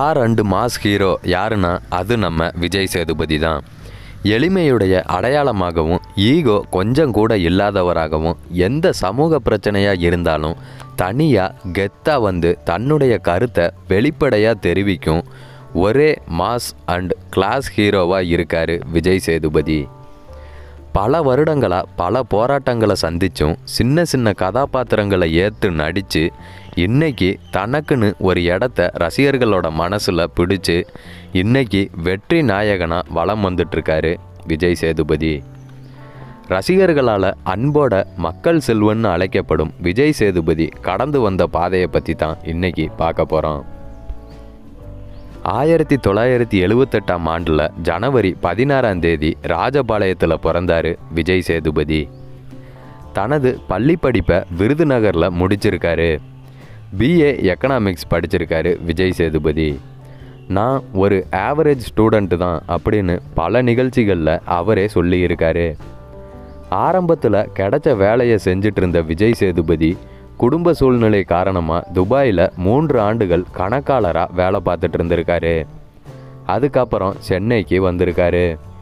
star and mass hero யாருன்னா அது நம்ம விஜய் சேதுபதி தான் எளிமையுடைய அடையாளமாகவும் ஈகோ கொஞ்சம் கூட இல்லாதவராகவும் எந்த சமூக பிரச்சனையாக இருந்தாலும் தனியாக கெத்தாக வந்து தன்னுடைய கருத்தை வெளிப்படையாக தெரிவிக்கும் ஒரே மாஸ் அண்ட் கிளாஸ் ஹீரோவாக இருக்கார் விஜய் சேதுபதி பல வருடங்களாக பல போராட்டங்களை சந்திச்சும் சின்ன சின்ன கதாபாத்திரங்களை ஏற்று நடித்து இன்னைக்கு தனக்குன்னு ஒரு இடத்த ரசிகர்களோட மனசில் பிடிச்சு இன்னைக்கு வெற்றி நாயகனாக வலம் வந்துட்டுருக்காரு விஜய் சேதுபதி ரசிகர்களால் அன்போட மக்கள் செல்வன்னு அழைக்கப்படும் விஜய் சேதுபதி கடந்து வந்த பாதையை பற்றி தான் இன்னைக்கு பார்க்க போகிறோம் ஆயிரத்தி தொள்ளாயிரத்தி எழுவத்தெட்டாம் ஆண்டில் ஜனவரி பதினாறாம் தேதி ராஜபாளையத்தில் பிறந்தார் விஜய் சேதுபதி தனது பள்ளி படிப்பை விருதுநகரில் முடிச்சிருக்காரு பிஏ எக்கனாமிக்ஸ் படிச்சிருக்காரு விஜய் சேதுபதி நான் ஒரு ஆவரேஜ் ஸ்டூடெண்ட்டு தான் அப்படின்னு பல நிகழ்ச்சிகளில் அவரே சொல்லியிருக்காரு ஆரம்பத்தில் கிடைச்ச வேலையை செஞ்சிட்டு இருந்த விஜய் சேதுபதி குடும்ப சூழ்நிலை காரணமாக துபாயில் மூன்று ஆண்டுகள் கணக்காளராக வேலை பார்த்துட்டு இருந்திருக்காரு அதுக்கப்புறம் சென்னைக்கு வந்திருக்காரு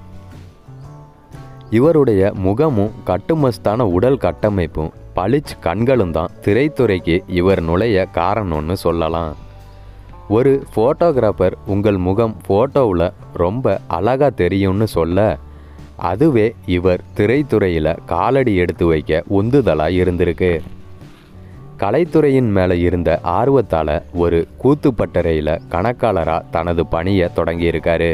இவருடைய முகமும் கட்டுமஸ்தான உடல் கட்டமைப்பும் பளிச் கண்களும் தான் திரைத்துறைக்கு இவர் நுழைய காரணம்னு சொல்லலாம் ஒரு ஃபோட்டோகிராஃபர் உங்கள் முகம் ஃபோட்டோவில் ரொம்ப அழகாக தெரியும்னு சொல்ல அதுவே இவர் திரைத்துறையில் காலடி எடுத்து வைக்க உந்துதலாக இருந்திருக்கு கலைத்துறையின் மேலே இருந்த ஆர்வத்தால் ஒரு கூத்துப்பட்டறையில் கணக்காளராக தனது பணியை தொடங்கியிருக்காரு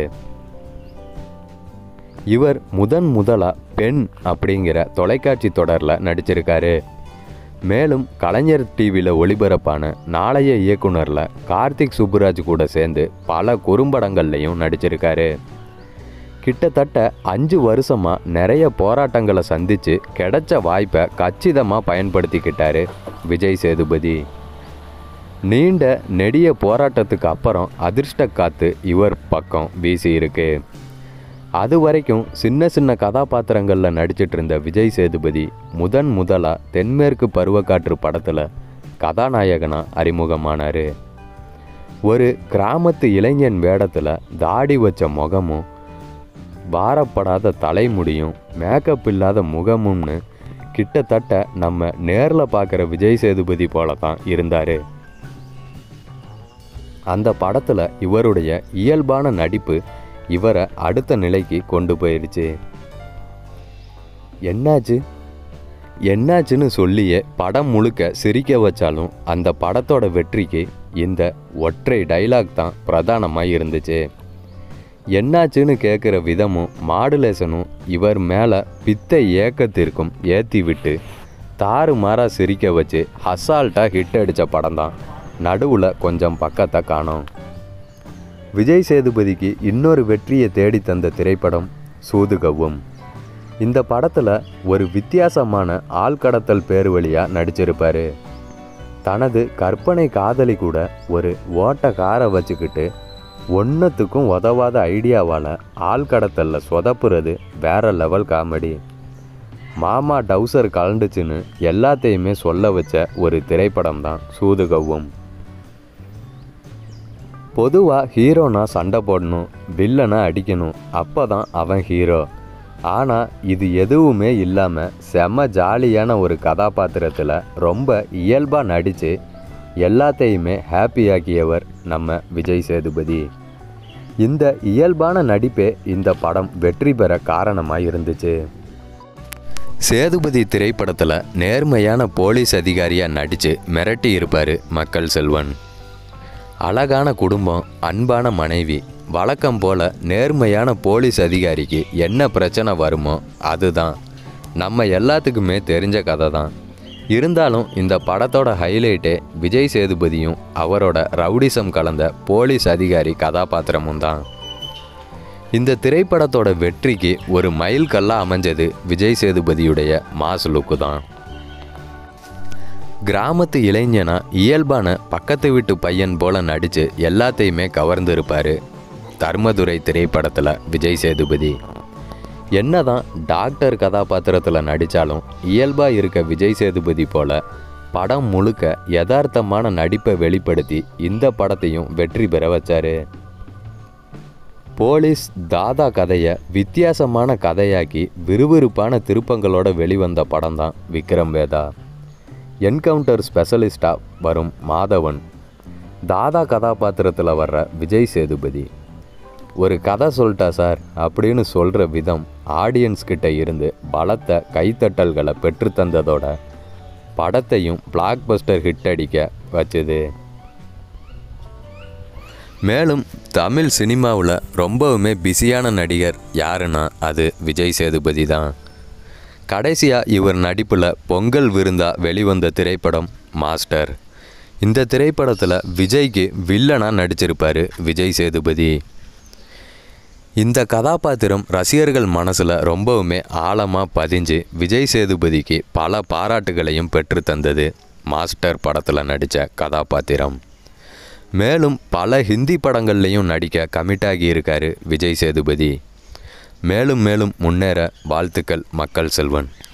இவர் முதன் முதலாக பெண் அப்படிங்கிற தொலைக்காட்சி தொடரில் நடிச்சிருக்காரு மேலும் கலைஞர் டிவியில் ஒளிபரப்பான நாளைய இயக்குனரில் கார்த்திக் சுப்புராஜ் கூட சேர்ந்து பல குறும்படங்கள்லையும் நடிச்சிருக்காரு கிட்டத்தட்ட அஞ்சு வருஷமாக நிறைய போராட்டங்களை சந்தித்து கிடைச்ச வாய்ப்பை கச்சிதமாக பயன்படுத்திக்கிட்டாரு விஜய் சேதுபதி நீண்ட நெடிய போராட்டத்துக்கு அப்புறம் அதிர்ஷ்ட காத்து இவர் பக்கம் வீசியிருக்கு அது வரைக்கும் சின்ன சின்ன கதாபாத்திரங்களில் நடிச்சிட்டு இருந்த விஜய் சேதுபதி முதன் முதலாக தென்மேற்கு பருவக்காற்று படத்தில் கதாநாயகனாக அறிமுகமானார் ஒரு கிராமத்து இளைஞன் வேடத்தில் தாடி வச்ச முகமும் வாரப்படாத தலைமுடியும் மேக்கப் இல்லாத முகமும்னு கிட்டத்தட்ட நம்ம நேரில் பார்க்குற விஜய் சேதுபதி போல தான் இருந்தார் அந்த படத்தில் இவருடைய இயல்பான நடிப்பு இவரை அடுத்த நிலைக்கு கொண்டு போயிடுச்சு என்னாச்சு என்னாச்சுன்னு சொல்லியே படம் முழுக்க சிரிக்க வச்சாலும் அந்த படத்தோட வெற்றிக்கு இந்த ஒற்றை டைலாக் தான் பிரதானமாக இருந்துச்சு என்னாச்சுன்னு கேட்குற விதமும் மாடுலேஷனும் இவர் மேலே பித்த ஏக்கத்திற்கும் ஏற்றி விட்டு தாறுமாறாக சிரிக்க வச்சு ஹசால்ட்டாக ஹிட் அடித்த படம் தான் நடுவில் கொஞ்சம் பக்கத்தை காணோம் விஜய் சேதுபதிக்கு இன்னொரு வெற்றியை தேடி தந்த திரைப்படம் சூதுகவும் இந்த படத்தில் ஒரு வித்தியாசமான ஆள்கடத்தல் பேர் வழியாக நடிச்சிருப்பார் தனது கற்பனை காதலி கூட ஒரு ஓட்ட காரை வச்சுக்கிட்டு ஒன்றுத்துக்கும் உதவாத ஐடியாவால் ஆள்கடத்தலில் சொதப்புறது வேற லெவல் காமெடி மாமா டவுசர் கலண்டுச்சுன்னு எல்லாத்தையுமே சொல்ல வச்ச ஒரு திரைப்படம் தான் சூதுகவும் பொதுவாக ஹீரோனா சண்டை போடணும் வில்லனை அடிக்கணும் அப்போ தான் அவன் ஹீரோ ஆனால் இது எதுவுமே இல்லாமல் செம ஜாலியான ஒரு கதாபாத்திரத்தில் ரொம்ப இயல்பாக நடித்து எல்லாத்தையுமே ஹாப்பியாக்கியவர் நம்ம விஜய் சேதுபதி இந்த இயல்பான நடிப்பே இந்த படம் வெற்றி பெற காரணமாக இருந்துச்சு சேதுபதி திரைப்படத்தில் நேர்மையான போலீஸ் அதிகாரியாக நடித்து மிரட்டி இருப்பார் மக்கள் செல்வன் அழகான குடும்பம் அன்பான மனைவி வழக்கம் போல நேர்மையான போலீஸ் அதிகாரிக்கு என்ன பிரச்சனை வருமோ அதுதான் நம்ம எல்லாத்துக்குமே தெரிஞ்ச கதை தான் இருந்தாலும் இந்த படத்தோட ஹைலைட்டே விஜய் சேதுபதியும் அவரோட ரவுடிசம் கலந்த போலீஸ் அதிகாரி கதாபாத்திரமும் தான் இந்த திரைப்படத்தோட வெற்றிக்கு ஒரு மைல் கல்லாக அமைஞ்சது விஜய் சேதுபதியுடைய மாஸ் லுக்கு தான் கிராமத்து இளைஞனா இயல்பான பக்கத்து வீட்டு பையன் போல நடித்து எல்லாத்தையுமே கவர்ந்திருப்பார் தர்மதுரை திரைப்படத்தில் விஜய் சேதுபதி என்னதான் டாக்டர் கதாபாத்திரத்தில் நடித்தாலும் இயல்பாக இருக்க விஜய் சேதுபதி போல படம் முழுக்க யதார்த்தமான நடிப்பை வெளிப்படுத்தி இந்த படத்தையும் வெற்றி பெற வச்சாரு போலீஸ் தாதா கதையை வித்தியாசமான கதையாக்கி விறுவிறுப்பான திருப்பங்களோட வெளிவந்த படம் தான் விக்ரம் வேதா என்கவுண்டர் ஸ்பெஷலிஸ்டாக வரும் மாதவன் தாதா கதாபாத்திரத்தில் வர்ற விஜய் சேதுபதி ஒரு கதை சொல்லிட்டா சார் அப்படின்னு சொல்கிற விதம் ஆடியன்ஸ் கிட்ட இருந்து பலத்த கைத்தட்டல்களை பெற்றுத்தந்ததோட படத்தையும் பிளாக் பஸ்டர் ஹிட் அடிக்க வச்சுது மேலும் தமிழ் சினிமாவில் ரொம்பவுமே பிஸியான நடிகர் யாருன்னா அது விஜய் சேதுபதி தான் கடைசியாக இவர் நடிப்பில் பொங்கல் விருந்தா வெளிவந்த திரைப்படம் மாஸ்டர் இந்த திரைப்படத்தில் விஜய்க்கு வில்லனாக நடிச்சிருப்பார் விஜய் சேதுபதி இந்த கதாபாத்திரம் ரசிகர்கள் மனசில் ரொம்பவுமே ஆழமாக பதிஞ்சு விஜய் சேதுபதிக்கு பல பாராட்டுகளையும் பெற்று தந்தது மாஸ்டர் படத்தில் நடித்த கதாபாத்திரம் மேலும் பல ஹிந்தி படங்கள்லையும் நடிக்க கமிட் ஆகியிருக்காரு விஜய் சேதுபதி மேலும் மேலும் முன்னேற வாழ்த்துக்கள் மக்கள் செல்வன்